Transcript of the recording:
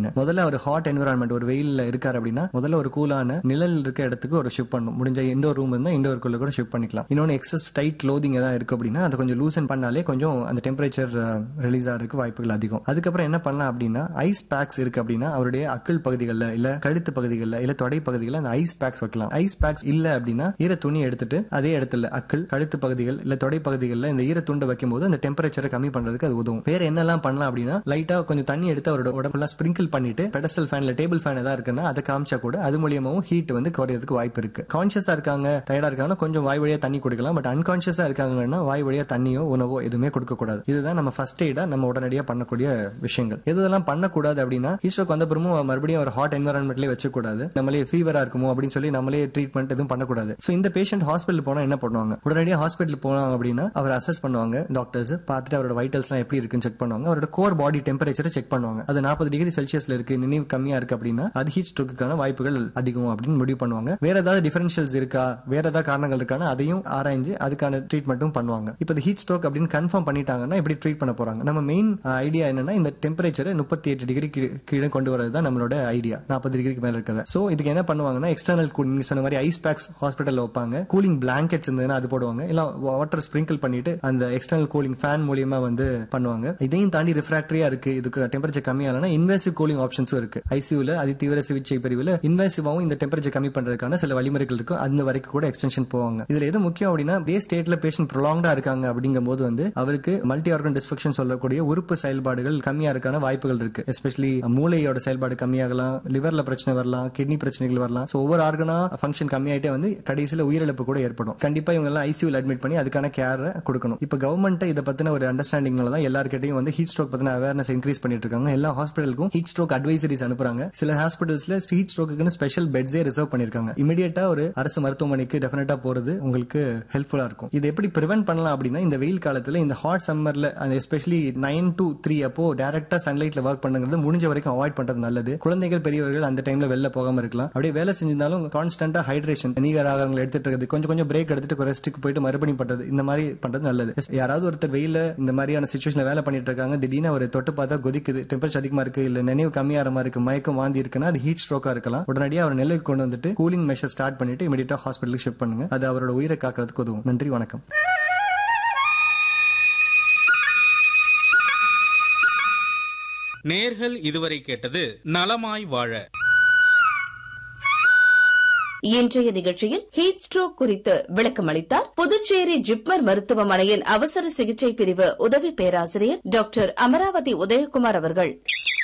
அப்படின்னு முதல்ல ஒரு ஹாட் என்விரான்மெண்ட் ஒரு வெயில்ல இருக்காரு அப்படின்னா முதல்ல ஒரு கூலான நிழல் இருக்க இடத்துக்கு ஒரு ஷிஃப்ட் பண்ணும் முடிஞ்ச இண்டோர் ரூம் இருந்தா இண்டோர் குள்ள கூட ஷிஃப்ட் பண்ணிக்கலாம் இன்னொன்று எக்ஸஸ் டைட் க்ளோதிங் ஏதாவது இருக்கு அப்படின்னா அதை கொஞ்சம் லூசன் பண்ணாலே கொஞ்சம் அந்த டெம்பரேச்சர் ரிலீஸ் ஆகிறதுக்கு வாய்ப்புகள் அதிகம் அதுக்கப்புறம் என்ன பண்ணலாம் அப்படின்னா ஐஸ் பேக்ஸ் இருக்கு அப்படின்னா அவருடைய அக்கல் பகுதிகளில் இல்ல கழுத்து பகுதிகளில் இல்ல தொடை பகுதிகளில் அந்த ஐஸ் பேக்ஸ் வைக்கலாம் ஐஸ் பேக்ஸ் இல்ல அப்படின்னா ஈர துணி எடுத்துட்டு அதே இடத்துல அக்கல் கழுத்து பகுதிகள் இல்ல தொடை பகுதிகளில் இந்த ஈர துண்டை வைக்கும் போது அந்த டெம்பரேச்சரை கம்மி பண்றதுக்கு அது உதவும் வேற என்னெல்லாம் பண்ணலாம் அப்படின்னா லைட்டா கொஞ்சம் தண்ணி எடுத்து அவரோட உடம்புலாம் ஸ்ப்ரிங்கிள் பண்ணிட்டு பெடஸ்டல் ஃபேன்ல டேபிள் ஃபேன் ஏதாவது இருக்குன்னா அதை காமிச்சா கூட அது மூலியமாவும் ஹீட் வந்து குறையறதுக்கு வாய்ப்பு இருக்கு கான்சியஸா இருக்காங்க டயர்டா இருக்காங்கன்னா கொஞ்சம் வாய் வழியா தண்ணி கொடுக்கலாம் பட் அன்கான்சியஸா இருக்காங்கன்னா வாய் வழியா தண்ணியோ உணவோ எதுவுமே கொடுக்க கூடாது இதுதான் நம்ம ஃபர்ஸ்ட் எய்டா நம்ம உடனடியா பண்ணக்கூடிய விஷயங்கள் எதெல்லாம் பண்ணக்கூடாது அப்படின்னா ஹீஸ்ட்ரோக் வந்த பிறமும் மறுபடியும் ஒரு ஹாட் என்வரன்மெண்ட்லேயே வச்சக்கூடாது நம்மளே ஃபீவரா இருக்குமோ அப்படின்னு சொல்லி நம்மளே ட்ரீட்மெண்ட் எதுவும் பண்ணக்கூடாது ஸோ இந்த பேஷண்ட் ஹாஸ்பிட்டல் போனா என்ன பண்ணுவாங்க உடனடியாக ஹாஸ்பிட்டல் போனாங்க அப்படின்னா அவர் அசஸ் பண்ணுவாங்க டாக்டர்ஸ் பார்த்துட்டு அவரோட வைட்டல்ஸ்லாம் எப்படி இருக்குன்னு செக் பண்ணுவாங்க அவரோட கோர் பாடி டெம்பரேச்சரை செக் பண்ணுவாங்க அது நாற்பது டிகிரி செல்சியஸ்ல இருக்கு நினைவு கம்மியா இருக்கு அப்படின்னா அது ஹீட் ஸ்ட்ரோக்குக்கான வாய்ப்புகள் அதிகம் அப்படின்னு முடிவு பண்ணுவாங்க வேற ஏதாவது டிஃபரன்ஷியல்ஸ் இருக்கா வேற ஏதாவது காரணங்கள் இருக்கான்னு அதையும் ஆராய்ஞ்சு அதுக்கான ட்ரீட்மெண்ட்டும் பண்ணுவாங்க இப்போ இந்த ஹீட் ஸ்ட்ரோக் அப்படின்னு கன்ஃபார்ம் பண்ணிட்டாங்கன்னா எப்படி ட்ரீட் பண்ண போறாங்க நம்ம மெயின் ஐடியா என்னன்னா இந்த டெம்பரேச்சரை முப்பத்தி எட்டு டிகிரி கீழே கொண்டு வரது தான் நம்மளோட ஐடியா நாற்பது டிகிரிக்கு மேல இருக்கிறது ஸோ இதுக்கு என்ன பண்ணுவாங்கன்னா எக்ஸ்டர்னல் கூலிங் சொன்ன மாதிரி ஐஸ் பேக்ஸ் ஹாஸ்பிட்டல் வைப்பாங்க கூலிங் பிளாங்கெட்ஸ் இருந்ததுன்னா அது போடுவாங்க இல்ல வாட்டர் ஸ்ப்ரிங்கிள் பண்ணிட்டு அந்த எக்ஸ்டர்னல் கூலிங் ஃபேன் மூலியமா வந்து பண்ணுவாங்க இதையும் தாண்டி ரிஃப்ராக்டரியா இருக்கு இதுக்கு டெம்பரேச்சர் கம்மியானா இன்வெசிவ் கூலிங் ஆப்ஷன்ஸும் இருக்கு ஐசியூல அதி தீவிர சிகிச்சை பிரிவில் இன்வெசிவாவும் இந்த டெம்பரேச்சர் கம்மி பண்றதுக்கான சில வழிமுறைகள் இருக்கும் அந்த வரைக்கும் கூட எக்ஸ்டென்ஷன் போவாங்க இதுல எது முக்கியம் அப்படின்னா இதே ஸ்டேட்ல பேஷண்ட் ப்ரொலாங்டா இருக்காங்க அப்படிங்கும் போது வந்து அவருக்கு மல்டி ஆர்கன் டிஸ்ஃபெக்ஷன் சொல்லக்கூடிய உறுப்பு செயல்பாடுகள் கம்மியா இருக்கான வாய்ப்புகள் இருக்கு எஸ்பெஷலி மூளையோட செயல்பாடு கம்மியாகலாம் லிவர்ல பிரச்சனை வரலாம் கிட்னி பிரச்சனைகள் வரலாம் ஸோ ஒவ்வொரு ஆர்கனா ஃபங்க்ஷன் கம்மியாயிட்டே வந்து கடைசியில் உயிரிழப்பு கூட ஏற்படும் கண்டிப்பா இவங்க எல்லாம் ஐசியூல அட்மிட் பண்ணி அதுக்கான கேரை கொடுக்கணும் இப்போ கவர்மெண்ட் இதை பத்தின ஒரு அண்டர்ஸ்டாண்டிங்னால தான் எல்லாருக்கிட்டையும் வந்து ஹீட் ஸ்ட்ரோக் பத்தின அவேர்னஸ் இன்க்ரீஸ் பண்ணிட்டு இருக்காங்க எல்லா ஹாஸ்பிட்டலுக்கும் ஹீட் ஸ்ட்ரோக் அட்வைசரிஸ் அனுப்புறாங்க சில ஹாஸ்பிட்டல்ஸ்ல ஹீட் ஸ்ட்ரோக்குன்னு ஸ்பெஷல் பெட்ஸே ரிசர்வ் பண்ணிருக்காங்க இமீடியட்டா ஒரு அரசு மருத்துவமனைக்கு டெஃபினட்டா போறது உங்களுக்கு ஹெல்ப்ஃபுல்லா இருக்கும் இது எப்படி ப்ரிவென்ட் பண்ணலாம் அப்படின்னா இந்த வெயில் காலத்துல இந்த ஹாட் சம்மர்ல எஸ்பெஷலி நைன் டு த்ரீ அப்போ டேரக்டா சன்லைட்ல ஒர்க் பண்ணுங்கிறது முடிஞ்ச வரைக்கும் அவாய்ட் பண்றது நல்லது குழந்தைகள் பெரியவர்கள் அந்த டைம்ல வெளில போகாம இருக்கலாம் அப்படியே வேலை செஞ்சிருந்தாலும் கான்ஸ்டன்டா ஹைட்ரேஷன் நீர் ஆகாரங்கள் எடுத்துட்டு இருக்குது கொஞ்சம் கொஞ்சம் பிரேக் எடுத்துட்டு ரெஸ்ட்டுக்கு போயிட்டு மறுபடியும் பண்றது இந்த மாதிரி பண்றது நல்லது யாராவது ஒருத்தர் வெயில இந்த மாதிரியான சுச்சுவேஷன்ல வேலை பண்ணிட்டு இருக்காங்க திடீர்னு ஒரு தொட்டு பார்த்தா கொதிக்குது டெம்பரேச்சர் அதிகமா இருக்கு இல்ல நினைவு கம்மியாகிற மாதிரி இருக்கு மயக்கம் வாந்தி இருக்குன்னா அது ஹீட் ஸ்ட்ரோக்கா இருக்கலாம் உடனடியாக அவர் நெல்லுக்கு கொண்டு வந்துட்டு கூலிங் மெஷர் ஸ்டார்ட் பண்ணிட்டு இமீடியட்டா ஹாஸ்பிட்டலுக்கு ஷிஃப்ட் பண்ணுங்க அது அவரோட உயிரை காக்கிறதுக்கு உதவும் நன்றி வணக்கம் நேர்கள் இதுவரை கேட்டது நலமாய் வாழ இன்றைய நிகழ்ச்சியில் ஹீட் ஸ்ட்ரோக் குறித்து விளக்கம் அளித்தார் புதுச்சேரி ஜிப்மர் மருத்துவமனையின் அவசர சிகிச்சை பிரிவு உதவி பேராசிரியர் டாக்டர் அமராவதி உதயகுமார் அவர்கள்